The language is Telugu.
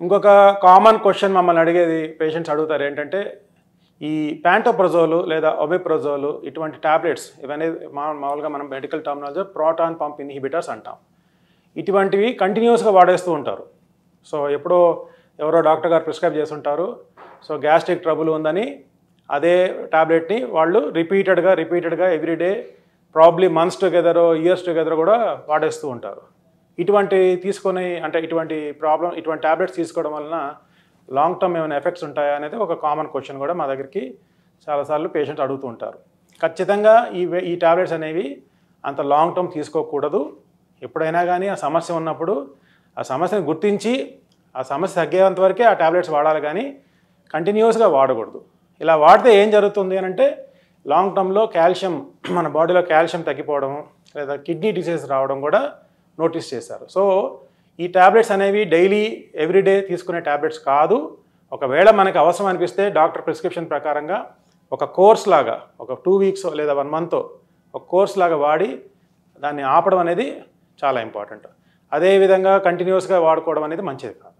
ఇంకొక కామన్ క్వశ్చన్ మమ్మల్ని అడిగేది పేషెంట్స్ అడుగుతారు ఏంటంటే ఈ ప్యాంటోప్రజోలు లేదా ఒబిప్రజోలు ఇటువంటి టాబ్లెట్స్ ఇవన్నీ మా మామూలుగా మనం medical terminology proton pump inhibitors అంటాం ఇటువంటివి కంటిన్యూస్గా వాడేస్తూ ఉంటారు సో ఎప్పుడో ఎవరో డాక్టర్ గారు ప్రిస్క్రైబ్ చేస్తుంటారు సో గ్యాస్ట్రిక్ ట్రబుల్ ఉందని అదే టాబ్లెట్ని వాళ్ళు రిపీటెడ్గా రిపీటెడ్గా everyday probably months together years together కూడా వాడేస్తూ ఉంటారు ఇటువంటి తీసుకొని అంటే ఇటువంటి ప్రాబ్లం ఇటువంటి టాబ్లెట్స్ తీసుకోవడం వలన లాంగ్ టర్మ్ ఏమైనా ఎఫెక్ట్స్ ఉంటాయా అనేది ఒక కామన్ క్వశ్చన్ కూడా మా దగ్గరికి చాలాసార్లు పేషెంట్స్ అడుగుతూ ఉంటారు ఖచ్చితంగా ఈ వే- ఈ టాబ్లెట్స్ అనేవి అంత లాంగ్ టర్మ్ తీసుకోకూడదు ఎప్పుడైనా కానీ ఆ సమస్య ఉన్నప్పుడు ఆ సమస్యను గుర్తించి ఆ సమస్య తగ్గేంత వరకే ఆ టాబ్లెట్స్ వాడాలి కానీ కంటిన్యూస్గా వాడకూడదు ఇలా వాడితే ఏం జరుగుతుంది అని అంటే లాంగ్ టర్మ్లో కాల్షియం మన బాడీలో కాల్షియం తగ్గిపోవడం లేదా కిడ్నీ డిసీజ్ రావడం కూడా నోటీస్ చేశారు సో ఈ టాబ్లెట్స్ అనేవి డైలీ ఎవ్రీడే తీసుకునే టాబ్లెట్స్ కాదు ఒకవేళ మనకి అవసరం అనిపిస్తే డాక్టర్ ప్రిస్క్రిప్షన్ ప్రకారంగా ఒక కోర్స్ లాగా ఒక టూ వీక్స్ లేదా వన్ మంత్ ఒక కోర్స్ లాగా వాడి దాన్ని ఆపడం అనేది చాలా ఇంపార్టెంట్ అదేవిధంగా కంటిన్యూస్గా వాడుకోవడం అనేది మంచిది కాదు